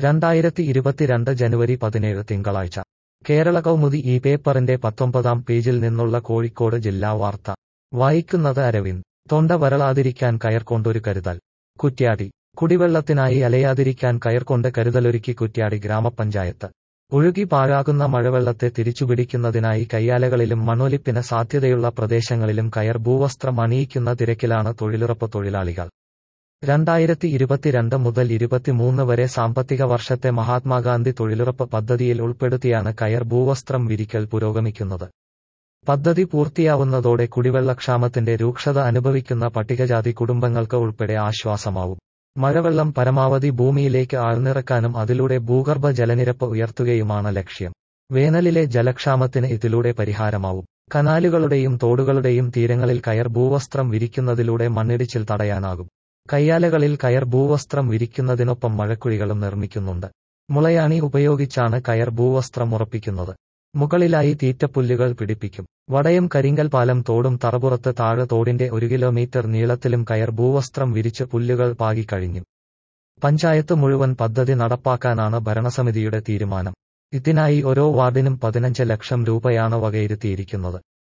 രണ്ടായിരത്തി ഇരുപത്തിരണ്ട് ജനുവരി പതിനേഴ് തിങ്കളാഴ്ച കേരള കൗമുദി ഈ പേപ്പറിന്റെ പത്തൊമ്പതാം പേജിൽ നിന്നുള്ള കോഴിക്കോട് ജില്ലാ വാർത്ത വായിക്കുന്നത് അരവിന്ദ് തൊണ്ട വരളാതിരിക്കാൻ കയർ കൊണ്ടൊരു കരുതൽ കുറ്റ്യാടി കുടിവെള്ളത്തിനായി അലയാതിരിക്കാൻ കയർ കൊണ്ട് കരുതലൊരുക്കി കുറ്റ്യാടി ഗ്രാമപഞ്ചായത്ത് ഒഴുകി പാഴാകുന്ന മഴവെള്ളത്തെ തിരിച്ചുപിടിക്കുന്നതിനായി കയ്യാലകളിലും മണ്ണൊലിപ്പിന് സാധ്യതയുള്ള പ്രദേശങ്ങളിലും കയർ ഭൂവസ്ത്രം അണിയിക്കുന്ന തിരക്കിലാണ് തൊഴിലുറപ്പ് തൊഴിലാളികൾ രണ്ടായിരത്തി ഇരുപത്തിരണ്ട് മുതൽ ഇരുപത്തിമൂന്ന് വരെ സാമ്പത്തിക വർഷത്തെ മഹാത്മാഗാന്ധി തൊഴിലുറപ്പ് പദ്ധതിയിൽ ഉൾപ്പെടുത്തിയാണ് കയർ ഭൂവസ്ത്രം വിരിക്കൽ പുരോഗമിക്കുന്നത് പദ്ധതി പൂർത്തിയാവുന്നതോടെ കുടിവെള്ളക്ഷാമത്തിന്റെ രൂക്ഷത അനുഭവിക്കുന്ന പട്ടികജാതി കുടുംബങ്ങൾക്ക് ഉൾപ്പെടെ ആശ്വാസമാവും മഴവെള്ളം പരമാവധി ഭൂമിയിലേക്ക് ആഴ്ന്നിറക്കാനും അതിലൂടെ ഭൂഗർഭ ജലനിരപ്പ് ഉയർത്തുകയുമാണ് ലക്ഷ്യം വേനലിലെ ജലക്ഷാമത്തിന് ഇതിലൂടെ പരിഹാരമാവും കനാലുകളുടെയും തോടുകളുടെയും തീരങ്ങളിൽ കയർ ഭൂവസ്ത്രം വിരിക്കുന്നതിലൂടെ മണ്ണിടിച്ചിൽ തടയാനാകും കയ്യാലകളിൽ കയർ ഭൂവസ്ത്രം വിരിക്കുന്നതിനൊപ്പം മഴക്കുഴികളും നിർമ്മിക്കുന്നുണ്ട് മുളയാണി ഉപയോഗിച്ചാണ് കയർ ഭൂവസ്ത്രം ഉറപ്പിക്കുന്നത് മുകളിലായി തീറ്റപ്പുല്ലുകൾ പിടിപ്പിക്കും വടയം കരിങ്കൽ പാലം തോടും തറപുറത്ത് താഴെ തോടിന്റെ ഒരു കിലോമീറ്റർ നീളത്തിലും കയർ ഭൂവസ്ത്രം വിരിച്ച് പുല്ലുകൾ പാകിക്കഴിഞ്ഞു പഞ്ചായത്ത് മുഴുവൻ പദ്ധതി നടപ്പാക്കാനാണ് ഭരണസമിതിയുടെ തീരുമാനം ഇതിനായി ഓരോ വാർഡിനും പതിനഞ്ച് ലക്ഷം രൂപയാണ് വകയിരുത്തിയിരിക്കുന്നത്